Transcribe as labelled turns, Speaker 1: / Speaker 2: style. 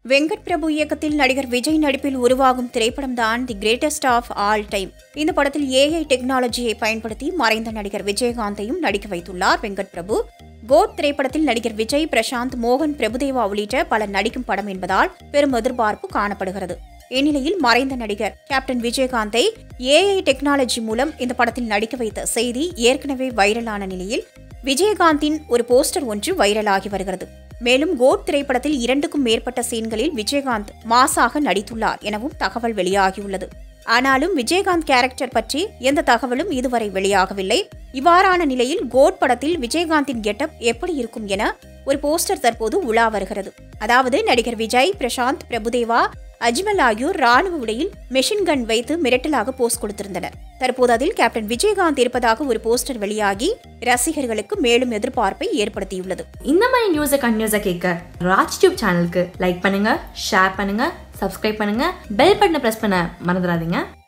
Speaker 1: வெங்கட் பிரபு இயக்கத்தில் நடிகர் விஜய் நடிப்பில் உருவாகும் திரைப்படம் தான் the greatest of all time இந்த படத்தில் ஏஐ டெக்னாலஜியை பயன்படுத்தி மறைந்த நடிகர் விஜயகாந்தையும் நடிக்க வைத்துள்ளார் வெங்கட் பிரபு கோட் திரைப்படத்தில் நடிகர் விஜய் பிரசாந்த் மோகன் பிரபுதேவா உள்ளிட்ட பலர் நடிக்கும் படம் என்பதால் பெரும் எதிர்பார்ப்பு காணப்படுகிறது இந்நிலையில் மறைந்த நடிகர் கேப்டன் விஜயகாந்தை ஏஐ டெக்னாலஜி மூலம் இந்த படத்தில் நடிக்க வைத்த செய்தி ஏற்கனவே வைரலான நிலையில் விஜயகாந்தின் ஒரு போஸ்டர் ஒன்று வைரலாகி வருகிறது மேலும் கோட் திரைப்படத்தில் இரண்டுக்கும் மேற்பட்ட சீன்களில் விஜயகாந்த் மாசாக நடித்துள்ளார் எனவும் தகவல் வெளியாகியுள்ளது ஆனாலும் விஜயகாந்த் கேரக்டர் பற்றி எந்த தகவலும் இதுவரை வெளியாகவில்லை இவ்வாறான நிலையில் கோட் படத்தில் விஜயகாந்தின் கெட்டப் எப்படி இருக்கும் என ஒரு போஸ்டர் தற்போது உலா வருகிறது அதாவது நடிகர் விஜய் பிரசாந்த் பிரபுதேவா அஜ்மல் ஆகியோர் ராணுவ உடையில் மெஷின் கன் வைத்து மிரட்டலாக போஸ் கொடுத்திருந்தனர் தற்போது அதில் கேப்டன் விஜயகாந்த் இருப்பதாக ஒரு போஸ்டர் வெளியாகி ரசிகர்களுக்கு மேலும் எதிர்பார்ப்பை ஏற்படுத்தியுள்ளது
Speaker 2: இந்த மாதிரி நியூஸை கண்டினியூஸாக கேட்க ராஜ் டியூப் சேனலுக்கு லைக் பண்ணுங்க ஷேர் பண்ணுங்க சப்ஸ்கிரைப் பண்ணுங்க பெல் பட்டனை ப்ரெஸ் பண்ண மறந்துடாதீங்க